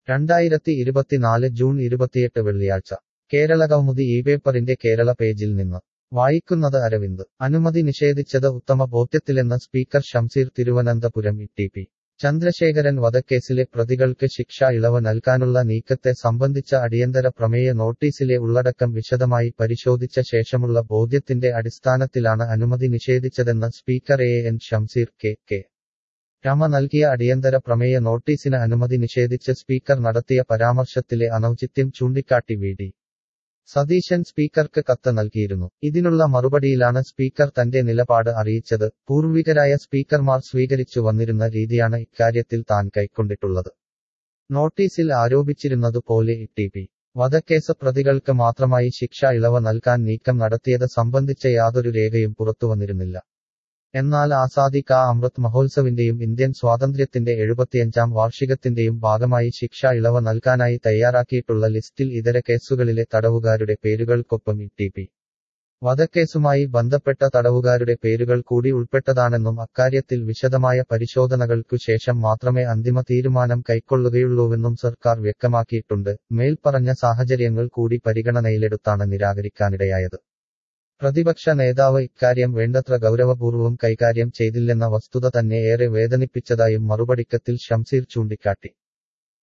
രണ്ടായിരത്തി ഇരുപത്തിനാല് ജൂൺ ഇരുപത്തിയെട്ട് വെള്ളിയാഴ്ച കേരള കൗമുദി ഈ പേപ്പറിന്റെ കേരള പേജിൽ നിന്ന് വായിക്കുന്നത് അരവിന്ദ് അനുമതി നിഷേധിച്ചത് ഉത്തമ ബോധ്യത്തിലെന്ന് speaker Shamseer Thiruvananthapuram E P Chandrasekharan വധക്കേസിലെ പ്രതികൾക്ക് ശിക്ഷ ഇളവ് നൽകാനുള്ള നീക്കത്തെ സംബന്ധിച്ച അടിയന്തര പ്രമേയ നോട്ടീസിലെ ഉള്ളടക്കം വിശദമായി പരിശോധിച്ച ശേഷമുള്ള ബോധ്യത്തിന്റെ അടിസ്ഥാനത്തിലാണ് അനുമതി നിഷേധിച്ചതെന്ന് speaker A N Shamseer K K Rema നൽകിയ അടിയന്തര പ്രമേയ നോട്ടീസിന് അനുമതി നിഷേധിച്ച് സ്പീക്കർ നടത്തിയ പരാമർശത്തിലെ അനൌചിത്യം ചൂണ്ടിക്കാട്ടി വി ഡി സതീശൻ സ്പീക്കർക്ക് കത്ത് നൽകിയിരുന്നു ഇതിനുള്ള മറുപടിയിലാണ് സ്പീക്കർ തന്റെ നിലപാട് അറിയിച്ചത് പൂർവികരായ സ്പീക്കർമാർ സ്വീകരിച്ചു വന്നിരുന്ന രീതിയാണ് ഇക്കാര്യത്തിൽ താൻ കൈക്കൊണ്ടിട്ടുള്ളത് നോട്ടീസിൽ ആരോപിച്ചിരുന്നതുപോലെ ടി പി വധക്കേസ് പ്രതികൾക്ക് മാത്രമായി ശിക്ഷ ഇളവ് നൽകാൻ നീക്കം നടത്തിയത് സംബന്ധിച്ച യാതൊരു രേഖയും പുറത്തുവന്നിരുന്നില്ല എന്നാൽ ആസാദി കാ അമൃത് മഹോത്സവിന്റെയും ഇന്ത്യൻ സ്വാതന്ത്ര്യത്തിന്റെ എഴുപത്തിയഞ്ചാം വാർഷികത്തിന്റെയും ഭാഗമായി ശിക്ഷ ഇളവ് നൽകാനായി തയ്യാറാക്കിയിട്ടുള്ള ലിസ്റ്റിൽ ഇതര കേസുകളിലെ തടവുകാരുടെ പേരുകൾക്കൊപ്പം ഇ ടി പി വധക്കേസുമായി ബന്ധപ്പെട്ട തടവുകാരുടെ പേരുകൾ കൂടി ഉൾപ്പെട്ടതാണെന്നും അക്കാര്യത്തിൽ വിശദമായ പരിശോധനകൾക്കു ശേഷം മാത്രമേ അന്തിമ തീരുമാനം കൈക്കൊള്ളുകയുള്ളൂവെന്നും സർക്കാർ വ്യക്തമാക്കിയിട്ടുണ്ട് മേൽപ്പറഞ്ഞ സാഹചര്യങ്ങൾ കൂടി പരിഗണനയിലെടുത്താണ് നിരാകരിക്കാനിടയായത് പ്രതിപക്ഷ നേതാവ് ഇക്കാര്യം വേണ്ടത്ര ഗൗരവപൂർവ്വം കൈകാര്യം ചെയ്തില്ലെന്ന വസ്തുത തന്നെ ഏറെ വേദനിപ്പിച്ചതായും മറുപടിക്കത്തിൽ ഷംസീർ ചൂണ്ടിക്കാട്ടി